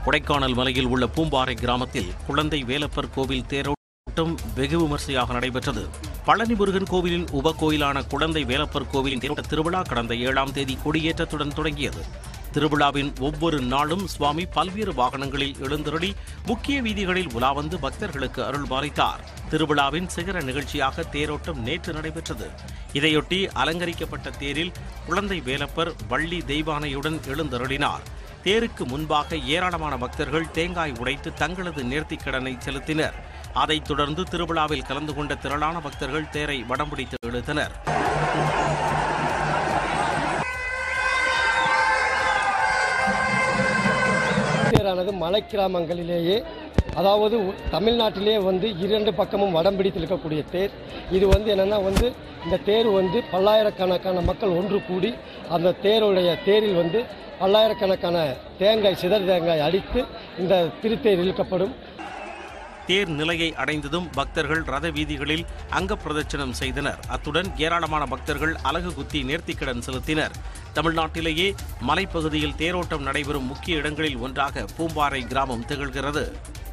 கொடைக்கானல் மலையில் உள்ள பூம்பாறை கிராமத்தில் குழந்தை வேலப்பர் கோவில் தேரோட்டம் வெகு விமர்சையாக நடைபெற்றது பழனி முருகன் கோவிலின் உப கோயிலான குழந்தை வேலப்பர் கோவிலின் தேரோட்ட திருவிழா கடந்த ஏழாம் தேதி கொடியேற்றத்துடன் தொடங்கியது திருவிழாவின் ஒவ்வொரு நாளும் சுவாமி பல்வேறு வாகனங்களில் எழுந்தருளி முக்கிய வீதிகளில் உலா வந்து பக்தர்களுக்கு அருள் பாலித்தார் திருவிழாவின் சிகர நிகழ்ச்சியாக தேரோட்டம் நேற்று நடைபெற்றது இதையொட்டி அலங்கரிக்கப்பட்ட தேரில் குழந்தை வேலப்பர் வள்ளி தெய்வானையுடன் எழுந்தருளினார் தேருக்கு முன்பாக ஏராளமான பக்தர்கள் தேங்காய் உடைத்து தங்களது நேர்த்திக் கடனை செலுத்தினர் அதைத் தொடர்ந்து திருவிழாவில் கலந்து கொண்ட திரளான பக்தர்கள் தேரை வடம் பிடித்து இழுத்தனர் தேரானது மலை கிராமங்களிலேயே அதாவது உ- தமிழ்நாட்டிலே வந்து இரண்டு பக்கமும் வடம் பிடித்து இருக்கக்கூடிய தேர் இது வந்து என்னென்னா வந்து இந்த தேர் வந்து பல்லாயிரக்கணக்கான மக்கள் ஒன்று கூடி அந்த தேருடைய தேரில் வந்து பல்லாயிரக்கணக்கான தேங்காய் சிதறு தேங்காய் அடித்து இந்த திருத்தேர் இழுக்கப்படும் தேர் நிலையை அடைந்ததும் பக்தர்கள் ரத வீதிகளில் அங்க பிரதட்சணம் செய்தனர் அத்துடன் ஏராளமான பக்தர்கள் அலகு குத்தி நேர்த்திக்கடன் செலுத்தினர் தமிழ்நாட்டிலேயே மலைப்பகுதியில் தேரோட்டம் நடைபெறும் முக்கிய இடங்களில் ஒன்றாக பூம்பாறை கிராமம் திகழ்கிறது